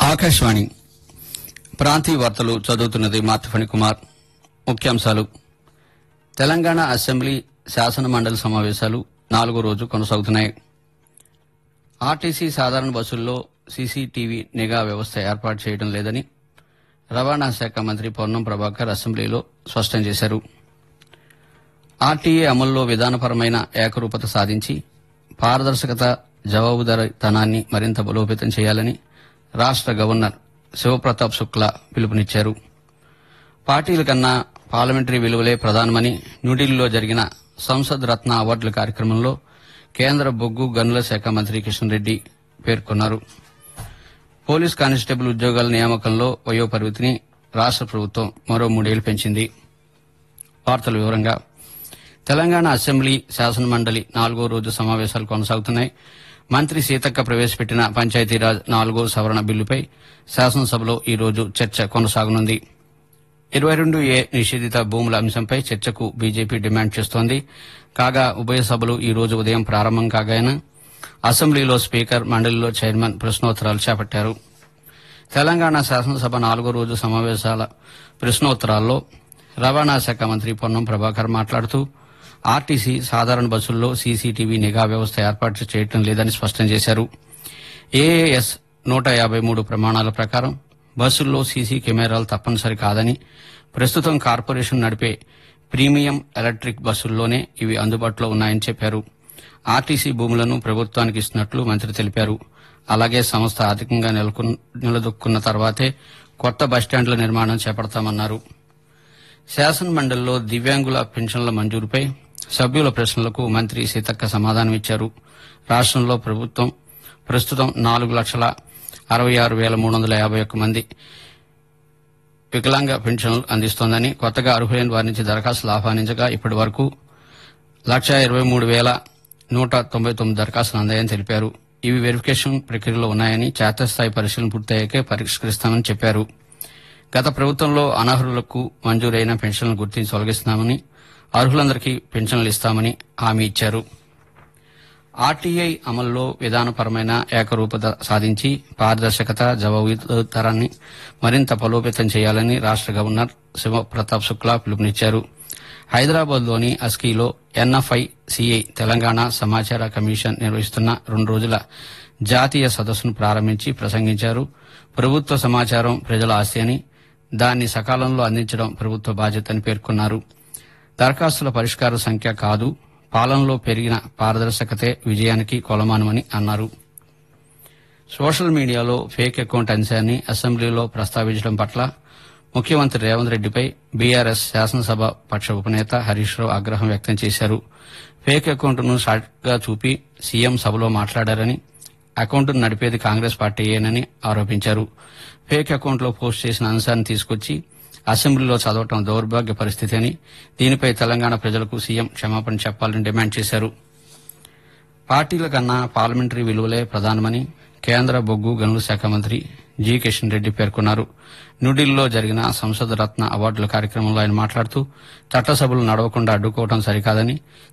ఆకాశవాణి ప్రాంతీయ వార్తలు చదువుతున్నది మార్తిఫణి కుమార్ ముఖ్యాంశాలు తెలంగాణ అసెంబ్లీ శాసన మండలి సమావేశాలు నాలుగో రోజు కొనసాగుతున్నాయి ఆర్టీసీ సాధారణ బస్సుల్లో సీసీటీవీ నిఘా వ్యవస్థ ఏర్పాటు చేయడం లేదని రవాణా శాఖ మంత్రి పొన్నం ప్రభాకర్ అసెంబ్లీలో స్పష్టం చేశారు ఆర్టీఏ అమల్లో విధానపరమైన ఏకరూపత సాధించి పారదర్శకత జవాబుదారీతనాన్ని మరింత బలోపేతం చేయాలని రాష్ట గవర్నర్ శివప్రతాప్ శుక్లా పిలుపునిచ్చారు పార్టీల కన్నా పార్లమెంటరీ విలువలే ప్రధానమని న్యూఢిల్లీలో జరిగిన సంసద్ రత్న అవార్డుల కార్యక్రమంలో కేంద్ర బొగ్గు గనుల శాఖ మంత్రి కిషన్ రెడ్డి పేర్కొన్నారు పోలీస్ కానిస్టేబుల్ ఉద్యోగాల నియామకంలో వయో పరిమితిని రాష్ట ప్రభుత్వం మరో మూడేళ్లు పెంచింది వార్తల వివరంగా తెలంగాణ అసెంబ్లీ శాసన మండలి నాలుగో రోజు సమావేశాలు కొనసాగుతున్నాయి మంత్రి సీతక్క ప్రవేశపెట్టిన పంచాయతీరాజ్ నాలుగో సవరణ బిల్లుపై శాసనసభలో ఈ రోజు చర్చ కొనసాగనుంది ఇరవై రెండు ఏ నిషేధిత భూముల అంశంపై చర్చకు బీజేపీ డిమాండ్ చేస్తోంది కాగా ఉభయ సభలు ఈ రోజు ఉదయం ప్రారంభం కాగానే అసెంబ్లీలో స్పీకర్ మండలిలో చైర్మన్ ప్రశ్నోత్తరాలు చేపట్టారు తెలంగాణ శాసనసభ నాలుగో రోజు సమావేశాల ప్రశ్నోత్తరాల్లో రవాణా శాఖ మంత్రి పొన్నం ప్రభాకర్ మాట్లాడుతూ ఆర్టీసీ సాధారణ బస్సుల్లో సీసీటీవీ నిఘా వ్యవస్థ ఏర్పాటు చేయడం లేదని స్పష్టం చేశారు ఏఏఎస్ నూట యాభై మూడు ప్రమాణాల ప్రకారం బస్సుల్లో సీసీ కెమెరాలు తప్పనిసరి కాదని ప్రస్తుతం కార్పొరేషన్ నడిపే ప్రీమియం ఎలక్ట్రిక్ బస్సుల్లోనే ఇవి అందుబాటులో ఉన్నాయని చెప్పారు ఆర్టీసీ భూములను ప్రభుత్వానికి ఇస్తున్నట్లు మంత్రి తెలిపారు అలాగే సంస్థ ఆర్థికంగా నెలకొన్- నిలదొక్కున్న తర్వాతే కొత్త బస్టాండ్ల నిర్మాణం చేపడతామన్నారు శాసన మండలిలో దివ్యాంగుల పెన్షన్ల మంజూరుపై సభ్యుల ప్రశ్నలకు మంత్రి సీతక్క సమాధానమిచ్చారు రాష్ట్రంలో ప్రభుత్వం ప్రస్తుతం నాలుగు లక్షల అరవై ఆరు వేల మూడు వందల యాభై ఒక్క మంది వికలాంగ పెన్షన్లు అందిస్తోందని కొత్తగా అర్హులైన వారి నుంచి దరఖాస్తులు ఆహ్వానించగా ఇప్పటి వరకు లక్ష ఇరవై మూడు వేల నూట తొంభై తొమ్మిది దరఖాస్తులు అందాయని తెలిపారు ఇవి వెరిఫికేషన్ ప్రక్రియలో ఉన్నాయని క్షేత్రస్థాయి పరిశీలన పూర్తయ్యాకే పరిష్కరిస్తామని చెప్పారు గత ప్రభుత్వంలో అనర్హులకు మంజూరైన పెన్షన్లను గుర్తించి తొలగిస్తున్నామని అర్హులందరికీ పెన్షన్లు ఇస్తామని హామీ ఇచ్చారు ఆర్టీఐ అమల్లో విధానపరమైన ఏకరూపత సాధించి పారదర్శకత జవాబుదారాన్ని మరింత బలోపేతం చేయాలని రాష్ట గవర్నర్ శివప్రతాప్ శుక్లా పిలుపునిచ్చారు హైదరాబాద్లోని అస్కీలో ఎన్ఎఫ్ఐ సిఐ తెలంగాణ సమాచార కమిషన్ నిర్వహిస్తున్న రెండు రోజుల జాతీయ సదస్సును ప్రారంభించి ప్రసంగించారు ప్రభుత్వ సమాచారం ప్రజల ఆస్తి అని దాన్ని సకాలంలో అందించడం ప్రభుత్వ బాధ్యతని పేర్కొన్నారు దరఖాస్తుల పరిష్కార సంఖ్య కాదు పాలనలో పెరిగిన పారదర్శకతే విజయానికి కొలమానమని అన్నారు సోషల్ మీడియాలో ఫేక్ అకౌంట్ అంశాన్ని అసెంబ్లీలో ప్రస్తావించడం పట్ల ముఖ్యమంత్రి రేవంత్ రెడ్డిపై బీఆర్ఎస్ శాసనసభ పక్ష ఉపనేత హరీష్ రావు ఆగ్రహం వ్యక్తం చేశారు ఫేక్ అకౌంట్ను సాటిగా చూపి సీఎం సభలో మాట్లాడారని అకౌంట్ను నడిపేది కాంగ్రెస్ పార్టీయేనని ఆరోపించారు ఫేక్ అకౌంట్లో పోస్ట్ చేసిన అంశాన్ని తీసుకొచ్చి అసెంబ్లీలో చదవటం దౌర్భాగ్య పరిస్థితి అని దీనిపై తెలంగాణ ప్రజలకు సీఎం క్షమాపణ చెప్పాలని డిమాండ్ చేశారు పార్టీల కన్నా పార్లమెంటరీ విలువలే ప్రధానమని కేంద్ర బొగ్గు గనుల శాఖ మంత్రి జి కిషన్ రెడ్డి పేర్కొన్నారు న్యూఢిల్లీలో జరిగిన సంసద్ రత్న అవార్డుల కార్యక్రమంలో ఆయన మాట్లాడుతూ చట్టసభలు నడవకుండా అడ్డుకోవడం సరికాదని